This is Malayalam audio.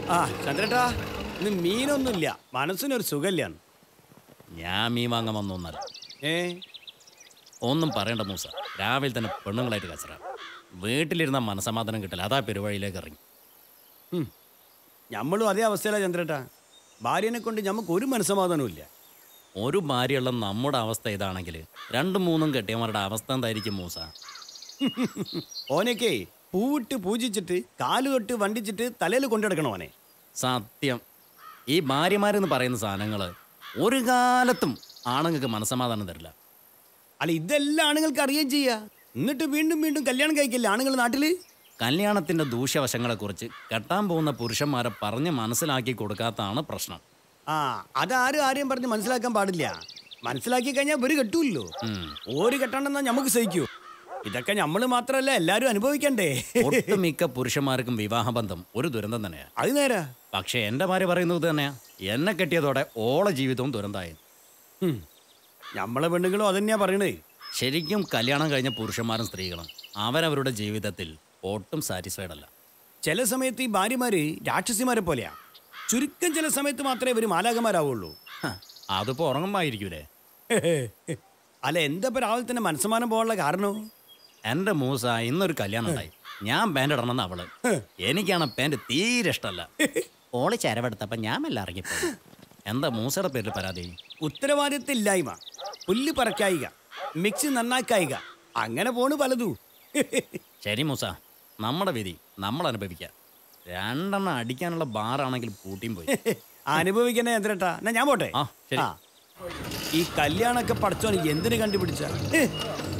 ആ ചന്ദ്രേട്ടാ ഇന്ന് മീനൊന്നുമില്ല മനസ്സിനൊരു സുഖമില്ലാന്ന് ഞാൻ മീൻ വാങ്ങാൻ വന്നൊന്നല്ല ഏ ഒന്നും പറയണ്ട മൂസ രാവിലെ തന്നെ പെണ്ണുങ്ങളായിട്ട് കച്ചറ വീട്ടിലിരുന്ന മനസമാധാനം കിട്ടില്ല അതാ പെരുവഴിയിലേക്ക് ഇറങ്ങി ഉം. ഞമ്മളും അതേ അവസ്ഥയിലാണ് ചന്ദ്രേട്ടാ ഭാര്യനെ കൊണ്ട് ഞമ്മക്ക് ഒരു മനസ്സമാധാനവും ഇല്ല ഒരു ഭാര്യയുള്ള നമ്മുടെ അവസ്ഥ ഇതാണെങ്കിൽ രണ്ടും മൂന്നും കെട്ടിയവരുടെ അവസ്ഥ എന്തായിരിക്കും മൂസ ഓനൊക്കെ പൂവിട്ട് പൂജിച്ചിട്ട് കാല് തൊട്ട് വണ്ടിച്ചിട്ട് തലയിൽ കൊണ്ടെടുക്കണം ഓനെ സത്യം ഈ ഭാര്യമാരെന്ന് പറയുന്ന സാധനങ്ങൾ ഒരു കാലത്തും ആണുങ്ങൾക്ക് മനസമാധാനം തരില്ല അല്ല ഇതെല്ലാം ആണുങ്ങൾക്ക് അറിയുകയും ചെയ്യാ എന്നിട്ട് വീണ്ടും വീണ്ടും കല്യാണം കഴിക്കില്ല ആണുങ്ങൾ നാട്ടില് കല്യാണത്തിന്റെ ദൂഷ്യവശങ്ങളെക്കുറിച്ച് കെട്ടാൻ പോകുന്ന പുരുഷന്മാരെ പറഞ്ഞ് മനസ്സിലാക്കി കൊടുക്കാത്തതാണ് പ്രശ്നം ആ അതാരും ആരെയും പറഞ്ഞ് മനസ്സിലാക്കാൻ പാടില്ല മനസ്സിലാക്കി കഴിഞ്ഞാൽ ഒരു കെട്ടൂല്ലോ ഉം. ഒരു കെട്ടണമെന്നാ നമുക്ക് സഹിക്കൂ ഇതൊക്കെ നമ്മൾ മാത്രമല്ല എല്ലാരും അനുഭവിക്കണ്ടേ ഒട്ടുമിക്ക പുരുഷന്മാർക്കും വിവാഹബന്ധം ഒരു ദുരന്തം തന്നെയാണ് അത് നേരാ പക്ഷെ എൻ്റെ ഭാര്യ പറയുന്നത് തന്നെയാ എന്നെ കെട്ടിയതോടെ ഓള ജീവിതവും ദുരന്തമായി ഉം. ഞമ്മളെ പെണ്ണുങ്ങളും അതന്നെയാ പറയണേ ശരിക്കും കല്യാണം കഴിഞ്ഞ പുരുഷന്മാരും സ്ത്രീകളും അവരവരുടെ ജീവിതത്തിൽ ഒട്ടും സാറ്റിസ്ഫൈഡ് അല്ല ചില സമയത്ത് ഈ ഭാര്യമാര് രാക്ഷസിമാരെ പോലെയാ ചുരുക്കം ചില സമയത്ത് മാത്രമേ ഇവര് മാലാകന്മാരാവുള്ളൂ ഹ, അതിപ്പോ ഉറങ്ങുമ്പായിരിക്കൂലേ അല്ല എന്താ ഇപ്പൊ രാവിലെ തന്നെ മനസ്സമാനം പോകാനുള്ള കാരണവും എൻ്റെ മൂസ ഇന്നൊരു കല്യാണം ഉണ്ടായി ഞാൻ പാൻ്റ് ഇടണമെന്ന് അവള് എനിക്കാണ് പാൻ്റ് തീരെ ഇഷ്ടമല്ല ഓള് ചരവെടുത്തപ്പോ ഞാൻ മെല്ലെ ഇറങ്ങിപ്പോയി എന്താ മൂസയുടെ പേരിൽ പരാതി ഉത്തരവാദിത്തം ഇല്ലായ്മ പുല്ല് പറക്കായിക മിക്സി നന്നാക്കായിക അങ്ങനെ പോണ് പലതു ശരി മൂസ നമ്മുടെ വിധി നമ്മൾ അനുഭവിക്കാം രണ്ടെണ്ണം അടിക്കാനുള്ള ബാറാണെങ്കിൽ പൂട്ടിയും പോയി അനുഭവിക്കണേ എന്തരട്ടാ എന്നാ ഞാൻ പോട്ടെ ആ, ശരി. ഈ കല്യാണൊക്കെ പഠിച്ചോന് എന്തിനു കണ്ടുപിടിച്ച